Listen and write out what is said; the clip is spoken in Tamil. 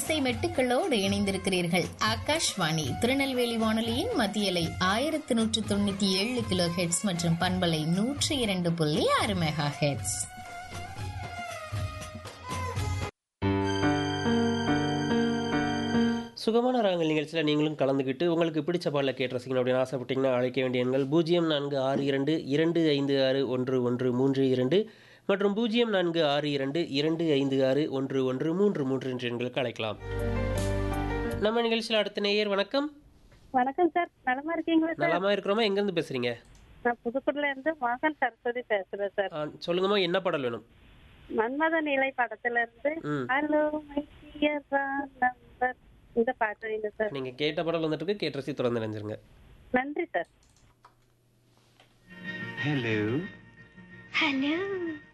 இசை மெட்டுக்களோடு இணைந்திருக்கிறீர்கள் ஆகாஷ்வாணி திருநெல்வேலி வானொலியின் மத்தியலை ஆயிரத்தி நூற்று தொண்ணூத்தி ஏழு கிலோ ஹெட்ஸ் மற்றும் பண்பலை நூற்றி இரண்டு புள்ளி ஆறு மெகா ஹெட்ஸ் சுகமான ராகங்கள் நிகழ்ச்சியில் நீங்களும் கலந்துக்கிட்டு உங்களுக்கு பிடிச்ச பாடலை கேட்டு ரசிக்கணும் அப்படின்னு ஆசைப்பட்டீங்கன்னா அழைக்க வேண்டிய எண்கள் பூஜ்ஜியம் நான்கு ஆறு இரண்டு இரண்டு ஐந்து ஆறு ஒன்று ஒன்று மூன்று இரண்டு மற்றும் பூஜ்ஜியம் நான்கு ஆறு இரண்டு இரண்டு ஐந்து ஆறு ஒன்று ஒன்று மூன்று மூன்று என்ற எண்களுக்கு அழைக்கலாம் நம்ம நிகழ்ச்சியில் அடுத்த நேயர் வணக்கம் வணக்கம் சார் நலமா இருக்கீங்களா சார் நலமா இருக்கிறோமா எங்கேருந்து பேசுறீங்க நான் புதுக்கோட்டையில இருந்து மகன் சரஸ்வதி பேசுறேன் சார் ஆ, சொல்லுங்கம்மா என்ன பாடல் வேணும் மன்மத நிலை படத்துல இருந்து ம் ஹலோ மை டியர் நம்பர் இந்த பாட்டு வேணும் சார் நீங்கள் கேட்ட பாடல் வந்துட்டு இருக்கு கேட்டு ரசி தொடர்ந்து நினைஞ்சிருங்க நன்றி சார் Hello. Hello.